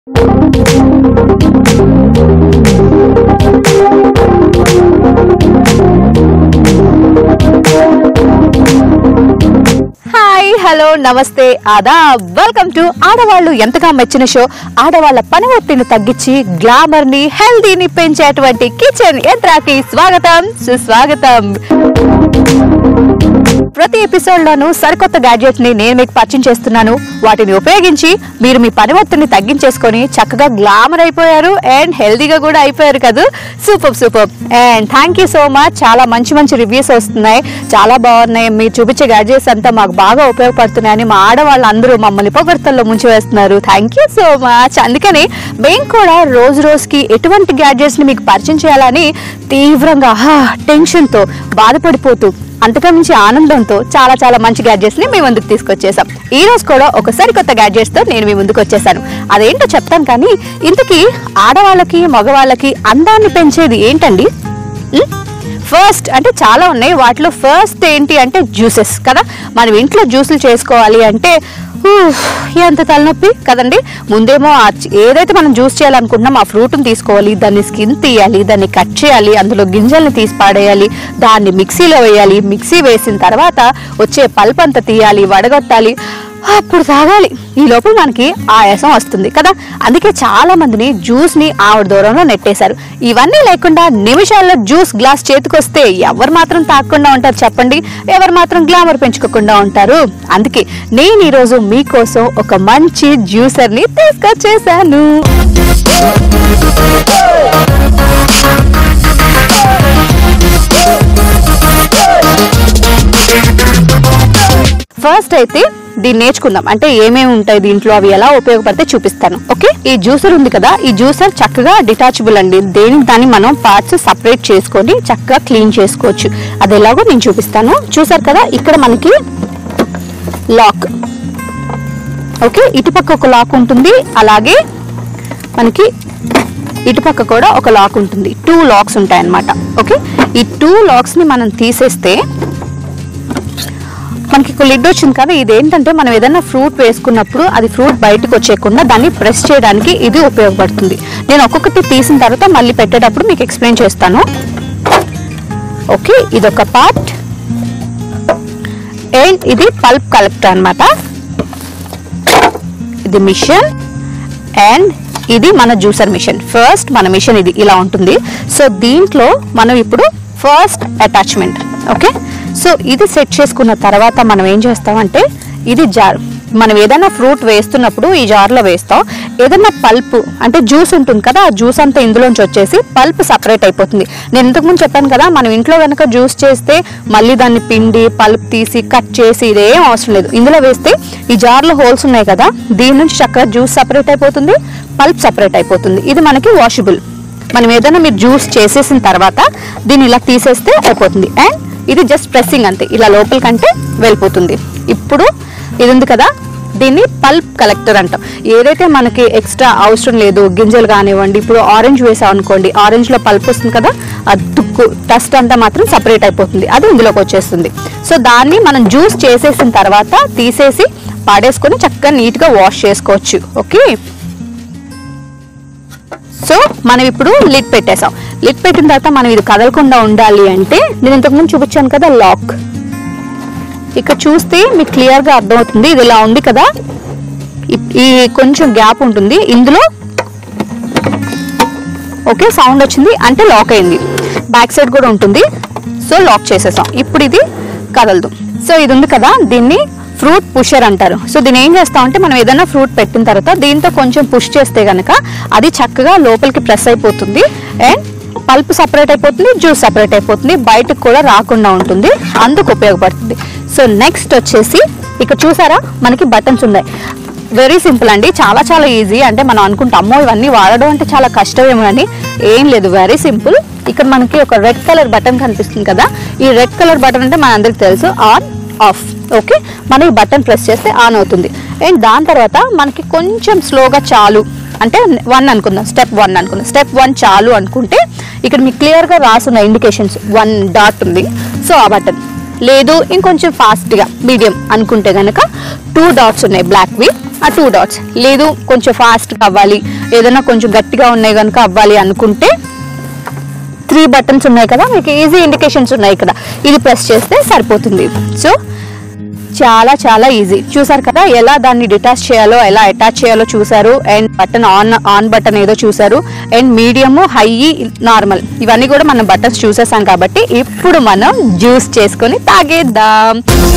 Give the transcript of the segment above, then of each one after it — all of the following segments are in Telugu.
హాయ్ హలో నమస్తే ఆదా వెల్కమ్ టు ఆడవాళ్ళు ఎంతగా మెచ్చిన షో ఆడవాళ్ళ పని ఒత్తిడిని తగ్గించి గ్లామర్ ని హెల్దీని పెంచేటువంటి కిచెన్ యంత్రాకి స్వాగతం సుస్వాగతం ప్రతి ఎపిసోడ్ లోను సరికొత్త గ్యాడ్జెట్ ని నేను మీకు పరిచయం చేస్తున్నాను వాటిని ఉపయోగించి మీరు మీ పని ఒత్తిడిని తగ్గించేసుకొని చక్కగా గ్లామర్ అయిపోయారు అండ్ హెల్దీగా కూడా అయిపోయారు కదా super super and thank you so much చాలా మంచి మంచి రివ్యూస్ వస్తున్నాయి చాలా బాగున్నాయి మీరు చూపించే గ్యాడ్జెట్స్ అంతా మాకు బాగా ఉపయోగపడుతున్నాయని మా ఆడవాళ్ళు అందరూ మమ్మల్ని పొగడ్తల్లో ముంచి వేస్తున్నారు థ్యాంక్ యూ సో మచ్ అందుకని మేము కూడా రోజు రోజుకి ఎటువంటి గ్యాడ్జెట్స్ ని మీకు పరిచయం చేయాలని తీవ్రంగా టెన్షన్ తో బాధపడిపోతూ అంతగా మించి ఆనందంతో చాలా చాలా మంచి గ్యాడ్జెట్స్ ని మీ ముందుకు తీసుకొచ్చేసాం ఈ రోజు కూడా ఒక సరికొత్త గ్యాడ్జెట్స్ తో నేను మీ ముందుకు వచ్చేసాను అదేంటో చెప్తాను కానీ ఇంతకీ ఆడవాళ్ళకి మగవాళ్ళకి అందాన్ని పెంచేది ఏంటండి ఉం? ఫస్ట్ అంటే చాలా ఉన్నాయి వాటిలో ఫస్ట్ ఏంటి అంటే జ్యూసెస్ కదా మనం ఇంట్లో జ్యూసులు చేసుకోవాలి అంటే ఊఫ్, ఎంత తలనొప్పి కదండి ముందేమో ఆ చ- ఏదైతే మనం జ్యూస్ చేయాలనుకుంటున్నాం ఆ ఫ్రూట్ని తీసుకోవాలి దాన్ని స్కిన్ తీయాలి దాన్ని కట్ చేయాలి అందులో గింజల్ని తీసి పాడేయాలి దాన్ని మిక్సీలో వేయాలి మిక్సీ వేసిన తర్వాత వచ్చే పల్ప్ అంతా తీయాలి వడగొట్టాలి అప్పుడు తాగాలి ఈ లోపల మనకి ఆయాసం వస్తుంది కదా అందుకే చాలా మందిని జ్యూస్ ని ఆవిడ దూరంలో నెట్టేశారు ఇవన్నీ లేకుండా నిమిషాల్లో జ్యూస్ గ్లాస్ చేతికొస్తే ఎవరు మాత్రం తాగకుండా ఉంటారు చెప్పండి ఎవరు మాత్రం గ్లామర్ పెంచుకోకుండా ఉంటారు అందుకే నేను ఈరోజు మీకోసం ఒక మంచి జ్యూసర్ ని తీసుకొచ్చేసాను ఫస్ట్ అయితే దీన్ని నేర్చుకుందాం అంటే ఏమేమి ఉంటాయి దీంట్లో అవి ఎలా ఉపయోగపడితే చూపిస్తాను ఓకే ఈ జ్యూసర్ ఉంది కదా ఈ జ్యూసర్ చక్కగా డిటాచబుల్ అండి దేనికి దాన్ని మనం పార్ట్స్ సపరేట్ చేసుకొని చక్కగా క్లీన్ చేసుకోవచ్చు అది ఎలాగో నేను చూపిస్తాను చూసారు కదా ఇక్కడ మనకి లాక్ ఓకే ఇటుపక్క ఒక లాక్ ఉంటుంది అలాగే మనకి ఇటుపక్క కూడా ఒక లాక్ ఉంటుంది టూ లాక్స్ ఉంటాయి అన్నమాట ఓకే ఈ టూ లాక్స్ ని మనం తీసేస్తే మనకి ఒక లిడ్ వచ్చింది కదా ఇది ఏంటంటే మనం ఏదైనా ఫ్రూట్ వేసుకున్నప్పుడు అది ఫ్రూట్ బయటకు వచ్చేయకుండా దాన్ని ప్రెస్ చేయడానికి ఇది ఉపయోగపడుతుంది నేను ఒక్కొక్కటి తీసిన తర్వాత మళ్ళీ పెట్టేటప్పుడు మీకు ఎక్స్ప్లెయిన్ చేస్తాను ఓకే ఇది ఒక పార్ట్ అండ్ ఇది పల్ప్ కలెక్టర్ అన్నమాట ఇది మిషన్ అండ్ ఇది మన జ్యూసర్ మిషన్ ఫస్ట్ మన మిషన్ ఇది ఇలా ఉంటుంది సో దీంట్లో మనం ఇప్పుడు ఫస్ట్ అటాచ్మెంట్ ఓకే సో ఇది సెట్ చేసుకున్న తర్వాత మనం ఏం చేస్తామంటే ఇది జార్ మనం ఏదైనా ఫ్రూట్ వేస్తున్నప్పుడు ఈ జార్లో వేస్తాం ఏదైనా పల్ప్ అంటే జ్యూస్ ఉంటుంది కదా ఆ జ్యూస్ అంతా ఇందులోంచి వచ్చేసి పల్ప్ సపరేట్ అయిపోతుంది నేను ఇంతకుముందు చెప్పాను కదా మనం ఇంట్లో కనుక జ్యూస్ చేస్తే మళ్ళీ దాన్ని పిండి పల్ప్ తీసి కట్ చేసి ఇదేం అవసరం లేదు ఇందులో వేస్తే ఈ జార్లో హోల్స్ ఉన్నాయి కదా దీని నుంచి చక్కగా జ్యూస్ సపరేట్ అయిపోతుంది పల్ప్ సపరేట్ అయిపోతుంది ఇది మనకి వాషబుల్ మనం ఏదైనా మీరు జ్యూస్ చేసేసిన తర్వాత దీన్ని ఇలా తీసేస్తే అయిపోతుంది అండ్ ఇది జస్ట్ ప్రెస్సింగ్ అంతే ఇలా లోపలికంటే వెళ్ళిపోతుంది ఇప్పుడు ఇది ఉంది కదా దీన్ని పల్ప్ కలెక్టర్ అంటాం ఏదైతే మనకి ఎక్స్ట్రా అవసరం లేదు గింజలు కానివ్వండి ఇప్పుడు ఆరెంజ్ వేసాం అనుకోండి ఆరెంజ్ లో పల్ప్ వస్తుంది కదా ఆ తుక్కు డస్ట్ అంతా మాత్రం సపరేట్ అయిపోతుంది అది ఇందులోకి వచ్చేస్తుంది సో దాన్ని మనం జ్యూస్ చేసేసిన తర్వాత తీసేసి పాడేసుకొని చక్కగా నీట్ గా వాష్ చేసుకోవచ్చు ఓకే సో మనం ఇప్పుడు లిడ్ పెట్టేసాం లిడ్ పెట్టిన తర్వాత మనం ఇది కదలకుండా ఉండాలి అంటే నేను ఇంతకుముందు చూపించాను కదా లాక్ ఇక్కడ చూస్తే మీకు క్లియర్ గా అర్థమవుతుంది ఇది ఇలా ఉంది కదా ఈ- ఈ కొంచెం గ్యాప్ ఉంటుంది ఇందులో ఓకే సౌండ్ వచ్చింది అంటే లాక్ అయింది బ్యాక్ సైడ్ కూడా ఉంటుంది సో లాక్ చేసేసాం ఇప్పుడు ఇది కదలదు సో ఇది ఉంది కదా దీన్ని ఫ్రూట్ పుషర్ అంటారు సో దీన్ని ఏం చేస్తాం అంటే మనం ఏదైనా ఫ్రూట్ పెట్టిన తర్వాత దీంతో కొంచెం పుష్ చేస్తే గనక అది చక్కగా లోపలికి ప్రెస్ అయిపోతుంది అండ్ పల్ప్ సపరేట్ అయిపోతుంది జ్యూస్ సపరేట్ అయిపోతుంది బయటకు కూడా రాకుండా ఉంటుంది అందుకు ఉపయోగపడుతుంది సో నెక్స్ట్ వచ్చేసి ఇక్కడ చూసారా మనకి బటన్స్ ఉన్నాయి వెరీ సింపుల్ అండి చాలా చాలా ఈజీ అంటే మనం అనుకుంటాం అమ్మో ఇవన్నీ వాడడం అంటే చాలా కష్టమేమో అని ఏం లేదు వెరీ సింపుల్ ఇక్కడ మనకి ఒక రెడ్ కలర్ బటన్ కనిపిస్తుంది కదా ఈ రెడ్ కలర్ బటన్ అంటే మనందరికి తెలుసు ఆన్ ఆఫ్ ఓకే మనం ఈ బటన్ ప్రెస్ చేస్తే ఆన్ అవుతుంది అండ్ దాని తర్వాత మనకి కొంచెం స్లోగా చాలు అంటే వన్ అనుకుందాం స్టెప్ వన్ అనుకుందాం స్టెప్ వన్ చాలు అనుకుంటే ఇక్కడ మీకు క్లియర్గా రాసున్న ఇండికేషన్స్ వన్ డాట్ ఉంది సో ఆ బటన్ లేదు ఇంకొంచెం ఫాస్ట్గా మీడియం అనుకుంటే కనుక టూ డాట్స్ ఉన్నాయి బ్లాక్వి ఆ టూ డాట్స్ లేదు కొంచెం ఫాస్ట్గా అవ్వాలి ఏదైనా కొంచెం గట్టిగా ఉన్నాయి కనుక అవ్వాలి అనుకుంటే త్రీ బటన్స్ ఉన్నాయి కదా మీకు ఈజీ ఇండికేషన్స్ ఉన్నాయి ఇక్కడ ఇది ప్రెస్ చేస్తే సరిపోతుంది సో చాలా చాలా ఈజీ చూసారు కదా ఎలా దాన్ని డిటాచ్ చేయాలో ఎలా అటాచ్ చేయాలో చూసారు and button on on button ఏదో చూసారు అండ్ మీడియం హై నార్మల్ ఇవన్నీ కూడా మనం బటన్స్ చూసేసాం కాబట్టి ఇప్పుడు మనం జ్యూస్ చేసుకొని తాగేద్దాం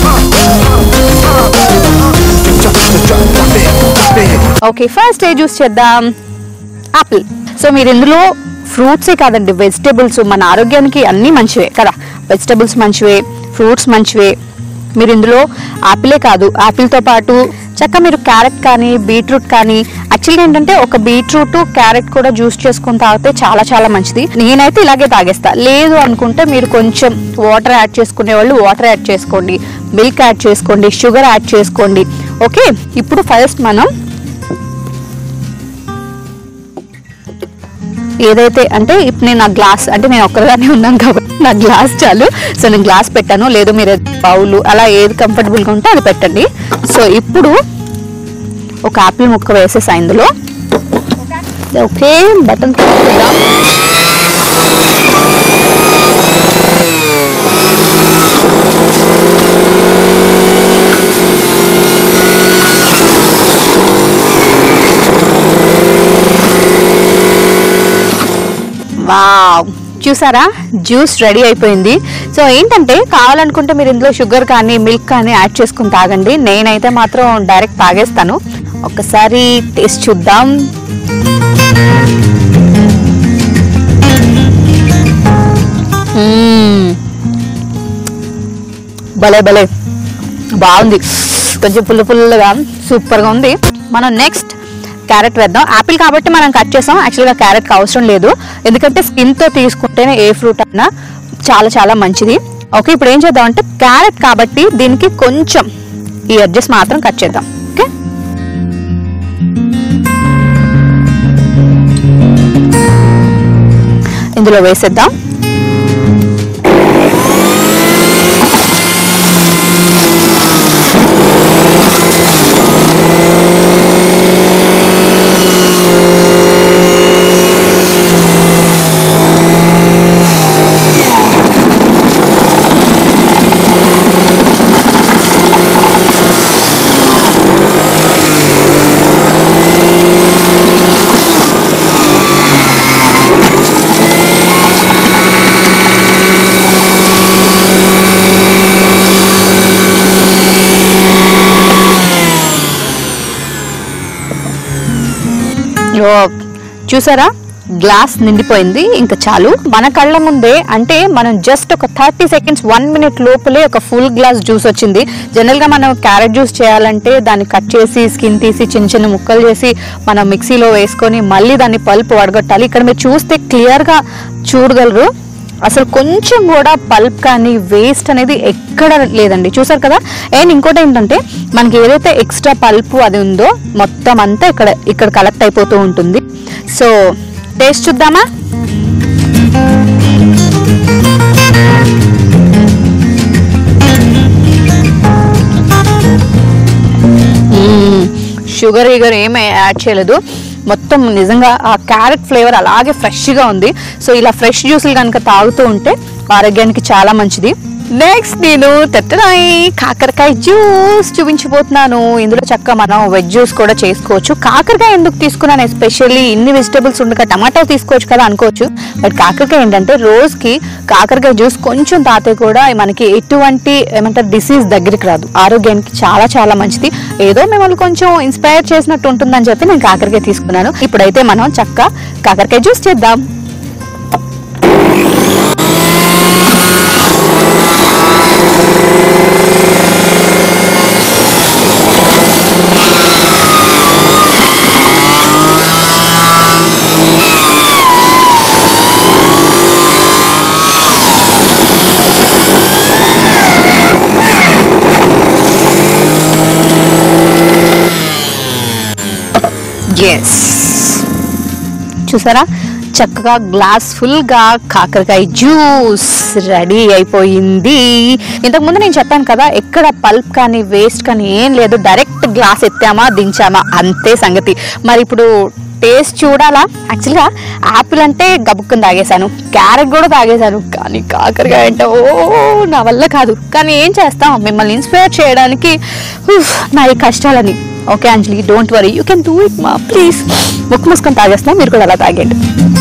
ఓకే ఫస్ట్ ఏ జ్యూస్ చేద్దాం ఆపిల్ సో మీరు ఇందులో ఫ్రూట్సే కాదండి వెజిటేబుల్స్ మన ఆరోగ్యానికి అన్నీ మంచివే కదా వెజిటేబుల్స్ మంచివే ఫ్రూట్స్ మంచివే మీరు ఇందులో ఆపిలే కాదు ఆపిల్తో పాటు చక్క మీరు క్యారెట్ కానీ బీట్రూట్ కానీ యాక్చువల్గా ఏంటంటే ఒక బీట్రూట్ క్యారెట్ కూడా జ్యూస్ చేసుకుని తాగితే చాలా చాలా మంచిది నేనైతే ఇలాగే తాగేస్తా లేదు అనుకుంటే మీరు కొంచెం వాటర్ యాడ్ చేసుకునే వాళ్ళు వాటర్ యాడ్ చేసుకోండి మిల్క్ యాడ్ చేసుకోండి షుగర్ యాడ్ చేసుకోండి ఓకే ఇప్పుడు ఫస్ట్ మనం ఏదైతే అంటే ఇప్పుడు నేను నా గ్లాస్ అంటే నేను ఒక్కదానే ఉన్నాను కాబట్టి నా గ్లాస్ చాలు సో నేను గ్లాస్ పెట్టాను లేదు మీరు బౌల్ అలా ఏది కంఫర్టబుల్గా ఉంటే అది పెట్టండి సో ఇప్పుడు ఒక ఆపిల్ ముక్క వేసేసా ఇందులో ఓకే బటన్ తీసుకుందాం వావ్ చూసారా జ్యూస్ రెడీ అయిపోయింది సో ఏంటంటే కావాలనుకుంటే మీరు ఇందులో షుగర్ కానీ మిల్క్ కానీ యాడ్ చేసుకుని తాగండి నేనైతే మాత్రం డైరెక్ట్ తాగేస్తాను ఒక్కసారి టేస్ట్ చూద్దాం మ్మ్. భలే భలే బాగుంది కొంచెం పుల్ల పుల్లగా సూపర్గా ఉంది మనం నెక్స్ట్ క్యారెట్ వేద్దాం యాపిల్ కాబట్టి మనం కట్ చేసాం యాక్చువల్గా క్యారెట్ అవసరం లేదు ఎందుకంటే స్కిన్తో తీసుకుంటేనే ఏ ఫ్రూట్ అయినా చాలా చాలా మంచిది ఓకే ఇప్పుడు ఏం చేద్దాం అంటే క్యారెట్ కాబట్టి దీనికి కొంచెం ఈ ఎడ్జెస్ మాత్రం కట్ చేద్దాం ఓకే ఇందులో వేసేద్దాం ఓ, చూసారా గ్లాస్ నిండిపోయింది ఇంకా చాలు మన కళ్ళ ముందే అంటే మనం జస్ట్ ఒక థర్టీ సెకండ్స్ వన్ మినిట్ లోపలే ఒక ఫుల్ గ్లాస్ జ్యూస్ వచ్చింది జనరల్ గా మనం క్యారెట్ జ్యూస్ చేయాలంటే దాన్ని కట్ చేసి స్కిన్ తీసి చిన్న చిన్న ముక్కలు చేసి మనం మిక్సీలో వేసుకొని మళ్ళీ దాన్ని పల్ప్ వడగొట్టాలి ఇక్కడ మీరు చూస్తే క్లియర్ గా చూడగలరు అసలు కొంచెం కూడా పల్ప్ కానీ వేస్ట్ అనేది ఎక్కడ లేదండి చూసారు కదా అండ్ ఇంకోటి ఏంటంటే మనకి ఏదైతే ఎక్స్ట్రా పల్ప్ అది ఉందో మొత్తం అంతా ఇక్కడ ఇక్కడ కలెక్ట్ అయిపోతూ ఉంటుంది సో టేస్ట్ చూద్దామా షుగర్ ఈగర్ ఏమీ యాడ్ చేయలేదు మొత్తం నిజంగా ఆ క్యారెట్ ఫ్లేవర్ అలాగే ఫ్రెష్గా ఉంది సో ఇలా ఫ్రెష్ జ్యూసులు కనుక తాగుతూ ఉంటే ఆరోగ్యానికి చాలా మంచిది నెక్స్ట్ నేను తెట్టనాయి కాకరకాయ జ్యూస్ చూపించబోతున్నాను ఇందులో చక్కగా మనం వెజ్ జ్యూస్ కూడా చేసుకోవచ్చు కాకరకాయ ఎందుకు తీసుకున్నాను ఎస్పెషల్లీ ఇన్ని వెజిటబుల్స్ ఉండగా టమాటో తీసుకోవచ్చు కదా అనుకోవచ్చు బట్ కాకరకాయ ఏంటంటే రోజుకి కాకరకాయ జ్యూస్ కొంచెం తాతే కూడా మనకి ఎటువంటి ఏమంటారు డిసీజ్ దగ్గరికి రాదు ఆరోగ్యానికి చాలా చాలా మంచిది ఏదో మిమ్మల్ని కొంచెం ఇన్స్పైర్ చేసినట్టు ఉంటుందని చెప్పి నేను కాకరకాయ తీసుకున్నాను ఇప్పుడైతే మనం చక్కగా కాకరకాయ జ్యూస్ చేద్దాం ఎస్ చూసారా చక్కగా గ్లాస్ ఫుల్ గా కాకరకాయ జ్యూస్ రెడీ అయిపోయింది ఇంతకుముందు నేను చెప్పాను కదా ఎక్కడ పల్ప్ కానీ వేస్ట్ కానీ ఏం లేదు డైరెక్ట్ గ్లాస్ ఎత్తామా దించామా అంతే సంగతి మరి ఇప్పుడు టేస్ట్ చూడాలా యాక్చువల్గా యాపిల్ అంటే గబుక్కుని తాగేశాను క్యారెట్ కూడా తాగేశాను కానీ కాకరకాయ అంటే ఓ నా వల్ల కాదు కానీ ఏం చేస్తాం మిమ్మల్ని ఇన్స్పైర్ చేయడానికి ఉఫ్, నా ఈ కష్టాలని okay Anjali don't worry you can do it మా ప్లీజ్ ముక్కు మూసుకొని తాగేస్తున్నా మీరు కూడా అలా తాగండి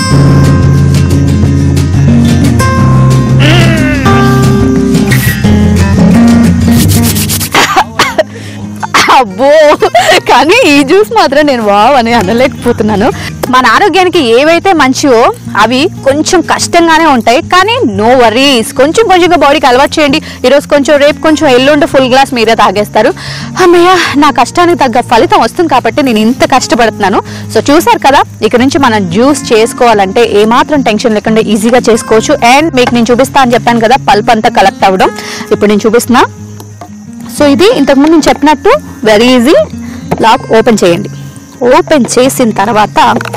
అబ్బో కానీ ఈ జ్యూస్ మాత్రం నేను వావ్ అని అనలేకపోతున్నాను మన ఆరోగ్యానికి ఏవైతే మంచివో అవి కొంచెం కష్టంగానే ఉంటాయి కానీ నో వరీస్ కొంచెం కొంచెంగా బాడీకి అలవాటు చేయండి ఈరోజు కొంచెం రేపు కొంచెం ఎల్లుండి ఫుల్ గ్లాస్ మీరే తాగేస్తారు అమ్మయ్య నా కష్టానికి తగ్గ ఫలితం వస్తుంది కాబట్టి నేను ఇంత కష్టపడుతున్నాను సో చూసారు కదా ఇక నుంచి మనం జ్యూస్ చేసుకోవాలంటే ఏమాత్రం టెన్షన్ లేకుండా ఈజీగా చేసుకోవచ్చు అండ్ మీకు నేను చూపిస్తా అని చెప్పాను కదా పల్ప్ అంతా కలెక్ట్ అవ్వడం ఇప్పుడు నేను చూపిస్తున్నా సో ఇది ఇంతకుముందు నేను చెప్పినట్టు వెరీ ఈజీ లాక్ ఓపెన్ చేయండి ఓపెన్ చేసిన తర్వాత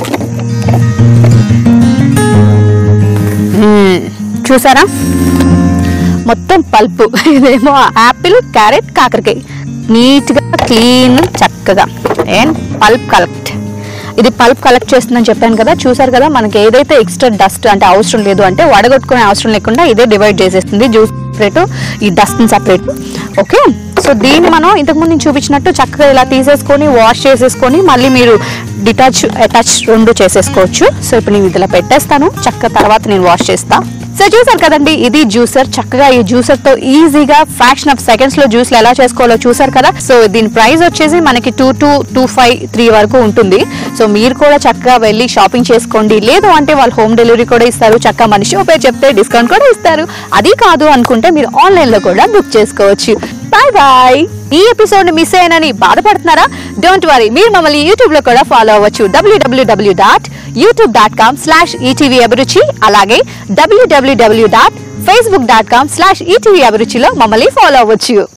మ్మ్. చూసారా మొత్తం పల్పు ఇదేమో యాపిల్ క్యారెట్ కాకరకాయ నీట్గా క్లీన్ చక్కగా అండ్ పల్ప్ కలెక్ట్ ఇది పల్ప్ కలెక్ట్ చేస్తుందని చెప్పాను కదా చూసారు కదా మనకి ఏదైతే ఎక్స్ట్రా డస్ట్ అంటే అవసరం లేదు అంటే వడగొట్టుకునే అవసరం లేకుండా ఇదే డివైడ్ చేసేస్తుంది జ్యూస్ సపరేట్ ఈ డస్ట్ సపరేట్ ఓకే సో దీన్ని మనం ఇంతకుముందు నేను చూపించినట్టు చక్కగా ఇలా తీసేసుకొని వాష్ చేసేసుకొని మళ్ళీ మీరు డిటాచ్ అటాచ్ రెండు చేసేసుకోవచ్చు సో ఇప్పుడు నేను ఇదిలా పెట్టేస్తాను చక్కగా తర్వాత నేను వాష్ చేస్తా సో చూసారు కదండి ఇది జ్యూసర్ చక్కగా ఈ జ్యూసర్ తో ఈజీగా ఫ్రాక్షన్ ఆఫ్ సెకండ్స్ లో జ్యూస్లు ఎలా చేసుకోవాలో చూసారు కదా సో దీని ప్రైస్ వచ్చేసి మనకి two two two five three వరకు ఉంటుంది సో మీరు కూడా చక్కగా వెళ్ళి షాపింగ్ చేసుకోండి లేదు అంటే వాళ్ళు హోమ్ డెలివరీ కూడా ఇస్తారు చక్కగా మన షో పేరు చెప్తే డిస్కౌంట్ కూడా ఇస్తారు అది కాదు అనుకుంటే మీరు ఆన్లైన్ లో కూడా బుక్ చేసుకోవచ్చు బాయ్ బాయ్ ఈ ఎపిసోడ్ మిస్ అయ్యానని బాధపడుతున్నారా డోంట్ వరీ మీరు మమ్మల్ని యూట్యూబ్ లో కూడా ఫాలో అవ్వచ్చు W W W dot YouTube dot com slash ETV Abhiruchi అలాగే W W W dot Facebook dot com slash ETV అభిరుచిలో మమ్మల్ని ఫాలో అవ్వచ్చు